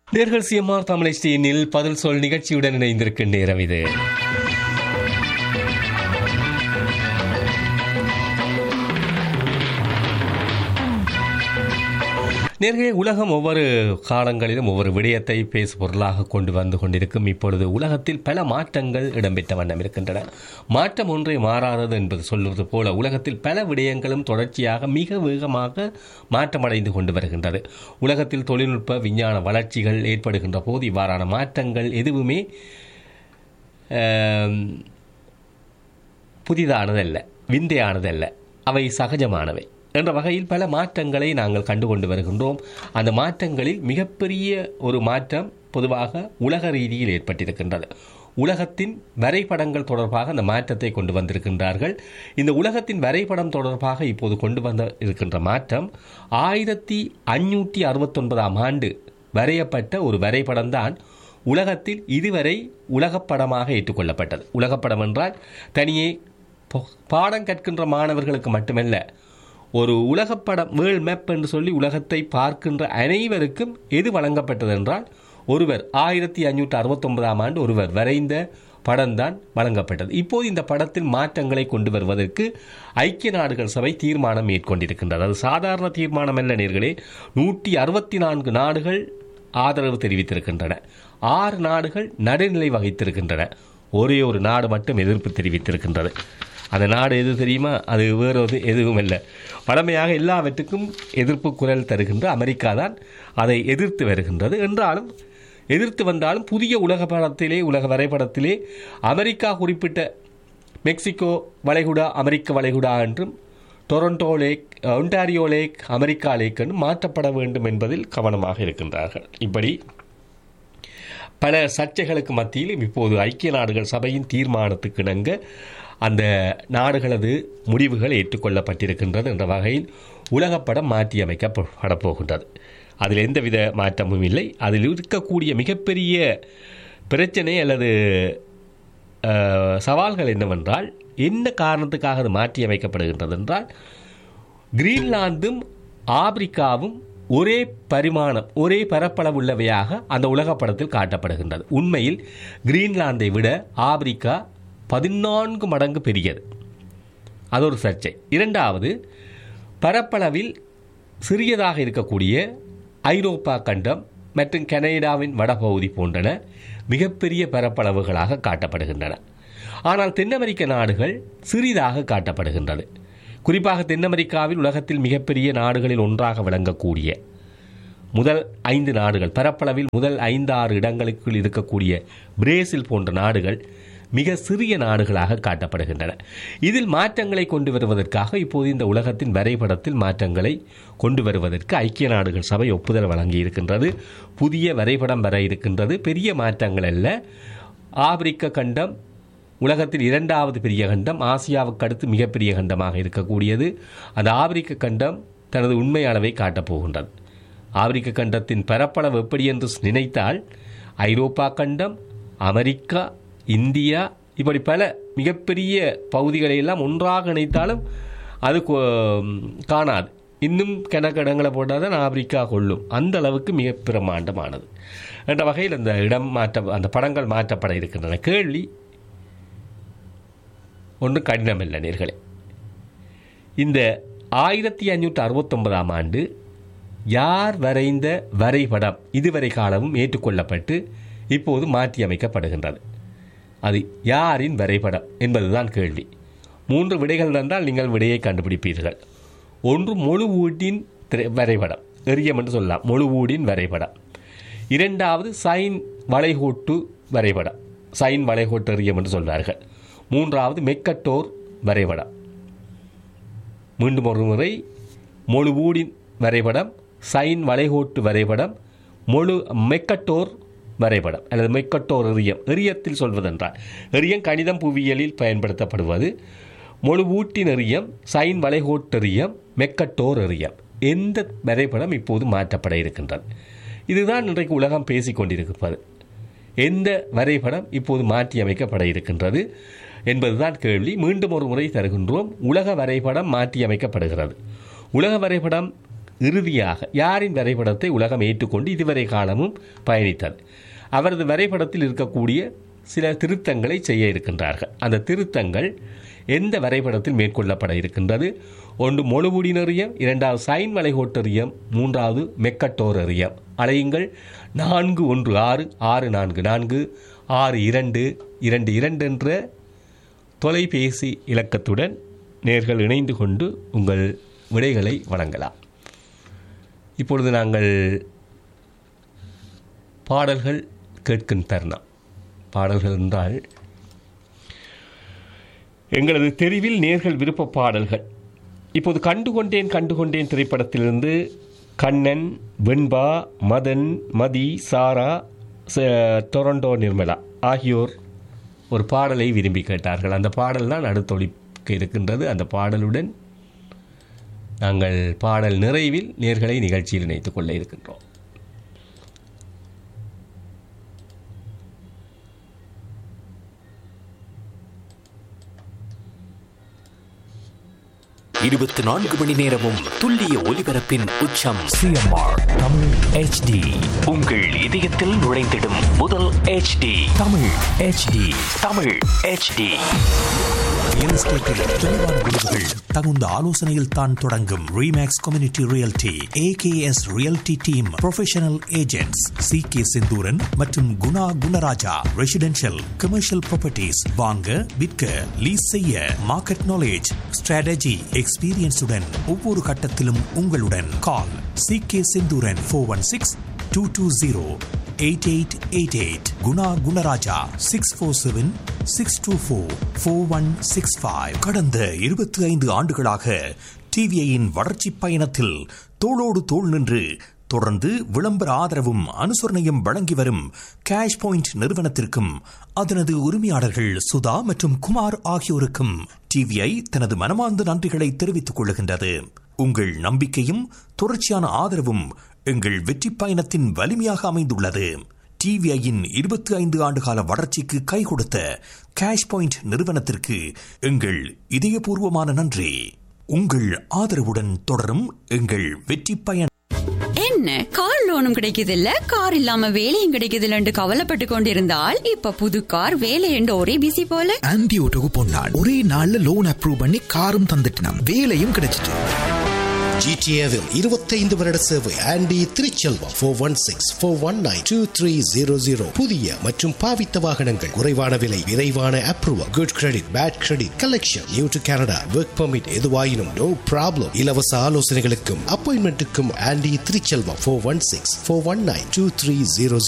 நேர்கள் சிஎம்ஆர் தமிழ் ஸ்டீனில் பதில் சொல் நிகழ்ச்சியுடன் இணைந்திருக்கும் நேரம் இது நேர்களே உலகம் ஒவ்வொரு காலங்களிலும் ஒவ்வொரு விடயத்தை பேசு பொருளாக கொண்டு வந்து கொண்டிருக்கும் இப்பொழுது உலகத்தில் பல மாற்றங்கள் இடம்பெற்ற வண்ணம் இருக்கின்றன மாற்றம் ஒன்றே மாறாதது என்பது சொல்வது போல உலகத்தில் பல விடயங்களும் தொடர்ச்சியாக மிக வேகமாக மாற்றமடைந்து கொண்டு வருகின்றது உலகத்தில் தொழில்நுட்ப விஞ்ஞான வளர்ச்சிகள் ஏற்படுகின்ற போது இவ்வாறான மாற்றங்கள் எதுவுமே ஆம், புதிதானதல்ல விந்தையானதல்ல அவை சகஜமானவை என்ற வகையில் பல மாற்றங்களை நாங்கள் கண்டுகொண்டு வருகின்றோம் அந்த மாற்றங்களில் மிகப்பெரிய ஒரு மாற்றம் பொதுவாக உலக ரீதியில் ஏற்பட்டிருக்கின்றது உலகத்தின் வரைபடங்கள் தொடர்பாக அந்த மாற்றத்தை கொண்டு வந்திருக்கின்றார்கள் இந்த உலகத்தின் வரைபடம் தொடர்பாக இப்போது கொண்டு வந்த இருக்கின்ற மாற்றம் ஆயிரத்தி அஞ்சூற்றி அறுபத்தொன்பதாம் ஆண்டு வரையப்பட்ட ஒரு வரைபடம் தான் உலகத்தில் இதுவரை உலகப்படமாக ஏற்றுக்கொள்ளப்பட்டது உலகப்படம் என்றால் தனியே ப- பாடம் கற்கின்ற மாணவர்களுக்கு மட்டுமல்ல ஒரு உலகப்படம் வேர்ல்ட் மேப் என்று சொல்லி உலகத்தை பார்க்கின்ற அனைவருக்கும் எது வழங்கப்பட்டது என்றால் ஒருவர் ஆயிரத்தி அஞ்சூற்றி அறுபத்தொன்பதாம் ஆண்டு ஒருவர் வரைந்த படம்தான் வழங்கப்பட்டது இப்போது இந்த படத்தில் மாற்றங்களை கொண்டு வருவதற்கு ஐக்கிய நாடுகள் சபை தீர்மானம் மேற்கொண்டிருக்கின்றது அது சாதாரண தீர்மானம் அல்ல நேர்களே நூற்றி அறுபத்தி நான்கு நாடுகள் ஆதரவு தெரிவித்திருக்கின்றன ஆறு நாடுகள் நடுநிலை வகித்திருக்கின்றன ஒரே ஒரு நாடு மட்டும் எதிர்ப்பு தெரிவித்திருக்கின்றது அந்த நாடு எது தெரியுமா அது வேறொரு எதுவும் இல்லை வழமையாக எல்லாவற்றுக்கும் எதிர்ப்பு குரல் தருகின்ற அமெரிக்கா தான் அதை எதிர்த்து வருகின்றது என்றாலும் எதிர்த்து வந்தாலும் புதிய உலக படத்திலே உலக வரைபடத்திலே அமெரிக்கா குறிப்பிட்ட மெக்சிகோ வளைகுடா அமெரிக்க வளைகுடா என்றும் Toronto lake Ontario lake America lake என்றும் மாற்றப்பட வேண்டும் என்பதில் கவனமாக இருக்கின்றார்கள் இப்படி பல சர்ச்சைகளுக்கு மத்தியிலும் இப்போது ஐக்கிய நாடுகள் சபையின் தீர்மானத்துக்கு இணங்க அந்த நாடுகளது முடிவுகள் ஏற்றுக்கொள்ளப்பட்டிருக்கின்றது என்ற வகையில் உலகப்படம் மாற்றியமைக்கப்படப் போகின்றது அதில் எந்தவித மாற்றமும் இல்லை அதில் இருக்கக்கூடிய மிகப்பெரிய பிரச்சனை அல்லது அஹ், சவால்கள் என்னவென்றால் என்ன காரணத்துக்காக அது மாற்றியமைக்கப்படுகின்றது என்றால் கிரீன்லாந்தும் ஆப்பிரிக்காவும் ஒரே பரிமாணம் ஒரே பரப்பளவுள்ளவையாக அந்த உலகப்படத்தில் காட்டப்படுகின்றது உண்மையில் கிரீன்லாந்தை விட ஆப்பிரிக்கா பதினான்கு மடங்கு பெரியது அது ஒரு சர்ச்சை இரண்டாவது பரப்பளவில் சிறியதாக இருக்கக்கூடிய ஐரோப்பா கண்டம் மற்றும் கனடாவின் வடபகுதி போன்றன மிகப்பெரிய பரப்பளவுகளாக காட்டப்படுகின்றன ஆனால் தென் அமெரிக்க நாடுகள் சிறிதாக காட்டப்படுகின்றது குறிப்பாக தென் அமெரிக்காவில் உலகத்தில் மிகப்பெரிய நாடுகளில் ஒன்றாக விளங்கக்கூடிய முதல் ஐந்து நாடுகள் பரப்பளவில் முதல் ஐந்து ஆறு இடங்களுக்குள் இருக்கக்கூடிய பிரேசில் போன்ற நாடுகள் மிக சிறிய நாடுகளாக காட்டப்படுகின்றன இதில் மாற்றங்களை கொண்டு வருவதற்காக இப்போது இந்த உலகத்தின் வரைபடத்தில் மாற்றங்களை கொண்டு வருவதற்கு ஐக்கிய நாடுகள் சபை ஒப்புதல் வழங்கி இருக்கின்றது புதிய வரைபடம் வர இருக்கின்றது பெரிய மாற்றங்கள் அல்ல ஆப்பிரிக்க கண்டம் உலகத்தில் இரண்டாவது பெரிய கண்டம் ஆசியாவுக்கு அடுத்து மிகப்பெரிய கண்டமாக இருக்கக்கூடியது அந்த ஆப்பிரிக்க கண்டம் தனது உண்மை அளவை காட்டப் போகின்றது ஆப்பிரிக்க கண்டத்தின் பரப்பளவு எப்படி என்று நினைத்தால் ஐரோப்பா கண்டம் அமெரிக்கா இந்தியா இப்படி பல மிகப்பெரிய பகுதிகளை எல்லாம் ஒன்றாக இணைத்தாலும் அது கொ- காணாது இன்னும் கணக்கடங்களை போட்டால் தான் ஆப்பிரிக்கா கொள்ளும் அந்த அளவுக்கு மிக பிரமாண்டமானது என்ற வகையில் அந்த இடம் மாற்ற அந்த படங்கள் மாற்றப்பட இருக்கின்றன கேள்வி ஒன்றும் கடினமில்லை நேர்களே இந்த ஆயிரத்தி அஞ்சூற்றி அறுபத்தொன்பதாம் ஆண்டு யார் வரைந்த வரைபடம் இதுவரை காலமும் ஏற்றுக்கொள்ளப்பட்டு இப்போது மாற்றியமைக்கப்படுகின்றது அது யாரின் வரைபடம் என்பதுதான் கேள்வி மூன்று விடைகள் தந்தால் நீங்கள் விடையை கண்டுபிடிப்பீர்கள் ஒன்று முழு வீட்டின் திரை- வரைபடம் எரியம் என்று சொல்லலாம் முழு வீடின் வரைபடம் இரண்டாவது சைன் வளைகோட்டு வரைபடம் சைன் வளைகோட்டு எரியம் என்று சொல்வார்கள் மூன்றாவது மெக்கட்டோர் வரைபடம் மீண்டும் ஒரு முறை முழு ஊடின் வரைபடம் சைன் வளைகோட்டு வரைபடம் முழு மெக்கட்டோர் வரைபடம் அல்லது மெக்கட்டோர் எறியம் எறியத்தில் சொல்வதென்றால் எறியம் கணிதம் புவியியலில் பயன்படுத்தப்படுவது முழு ஊட்டின் எறியம் சைன் வளைகோட்டு எறியம் மெக்கட்டோர் எறியம் எந்த வரைபடம் இப்போது மாற்றப்பட இருக்கின்றது இதுதான் இன்றைக்கு உலகம் பேசிக் கொண்டிருப்பது எந்த வரைபடம் இப்போது மாற்றியமைக்கப்பட இருக்கின்றது என்பதுதான் கேள்வி மீண்டும் ஒரு முறை தருகின்றோம் உலக வரைபடம் மாற்றியமைக்கப்படுகிறது உலக வரைபடம் இறுதியாக யாரின் வரைபடத்தை உலகம் ஏற்றுக்கொண்டு இதுவரை காலமும் பயணித்தது அவரது வரைபடத்தில் இருக்கக்கூடிய சில திருத்தங்களை செய்ய இருக்கின்றார்கள் அந்த திருத்தங்கள் எந்த வரைபடத்தில் மேற்கொள்ளப்பட இருக்கின்றது ஒன்று மொழுமுடினறியம் இரண்டாவது சைன் மலைகோட்டறியம் மூன்றாவது மெக்கட்டோரறியம் அலையுங்கள் நான்கு ஒன்று ஆறு ஆறு நான்கு நான்கு ஆறு இரண்டு இரண்டு இரண்டு என்ற தொலைபேசி இலக்கத்துடன் நேர்கள் இணைந்து கொண்டு உங்கள் விடைகளை வழங்கலாம் இப்பொழுது நாங்கள் பாடல்கள் கேட்கும் தருணம் பாடல்கள் என்றால் எங்களது தெரிவில் நேர்கள் விருப்ப பாடல்கள் இப்போது கண்டுகொண்டேன் கண்டுகொண்டேன் திரைப்படத்திலிருந்து கண்ணன் வெண்பா மதன் மதி சாரா ச- டொரண்டோ நிர்மலா ஆகியோர் ஒரு பாடலை விரும்பி கேட்டார்கள் அந்த பாடல் தான் அடுத்தொழிக்க இருக்கின்றது அந்த பாடலுடன் நாங்கள் பாடல் நிறைவில் நேர்களை நிகழ்ச்சியில் இணைத்துக் கொள்ள இருக்கின்றோம் இருபத்தி நான்கு மணி நேரமும் துல்லிய ஒலிபரப்பின் உச்சம் சிஎம்ஆர் தமிழ் ஹெச்டி உங்கள் இதயத்தில் நுழைந்திடும் முதல் HD Tamil HD Tamil HD real எஸ்டேட்டில் தெளிவான முடிவுகள் தகுந்த ஆலோசனையில் தான் தொடங்கும் Remax community realty AKS realty team professional agents C K Senthuran மற்றும் Guna Gunaraja residential commercial properties வாங்க விற்க லீஸ் செய்ய மார்க்கெட் நாலேஜ் ஸ்ட்ராட்டஜி எக்ஸ்பீரியன்ஸுடன் ஒவ்வொரு கட்டத்திலும் உங்களுடன் call C K Senthuran four one six two two zero eight eight eight eight Guna Gunaraja six four seven six two four four one six five கடந்த இருபத்தி ஐந்து ஆண்டுகளாக டிவிஐயின் வளர்ச்சி பயணத்தில் தோளோடு தோள் நின்று தொடர்ந்து விளம்பர ஆதரவும் அனுசரணையும் வழங்கி வரும் கேஷ் பாயிண்ட் நிறுவனத்திற்கும் அதனது உரிமையாளர்கள் சுதா மற்றும் குமார் ஆகியோருக்கும் டிவிஐ தனது மனமார்ந்த நன்றிகளை தெரிவித்துக் கொள்கின்றது உங்கள் நம்பிக்கையும் தொடர்ச்சியான ஆதரவும் எங்கள் வெற்றி பயணத்தின் வலிமையாக அமைந்துள்ளது டிவிஐயின் இருபத்தி ஐந்து ஆண்டுகால வளர்ச்சிக்கு கை கொடுத்த கேஷ் பாயிண்ட் நிறுவனத்திற்கு எங்கள் இதயபூர்வமான நன்றி உங்கள் ஆதரவுடன் தொடரும் எங்கள் வெற்றி பயணம் என்ன கார் லோனும் கிடைக்குது இல்ல கார் இல்லாம வேலையும் கிடைக்குது இல்லன்னு கவலைப்பட்டு கொண்டிருந்தால் இப்ப புது கார் வேலை என்று ஒரே பிசி போல ஆன்டி ஓட்டோக்கு பொன்னாள் ஒரே நாள்ல லோன் அப்ரூவ் பண்ணி காரும் தந்துட்டினாம் வேலையும் கிடைச்சிட்டு ஜிடிஏவில் இருபத்தைந்து வருட சேவை Andy Thiruchelvam four one six four one nine two three zero zero புதிய மற்றும் பாவித்த வாகனங்கள் குறைவான விலை விரைவான approval good credit bad credit collection new to Canada work permit எதுவாயினும் நோ ப்ராப்ளம் இலவச ஆலோசனைகளுக்கும் அப்பாயின்மெண்ட்டுக்கும் Andy Thiruchelvam four one six four one nine two three zero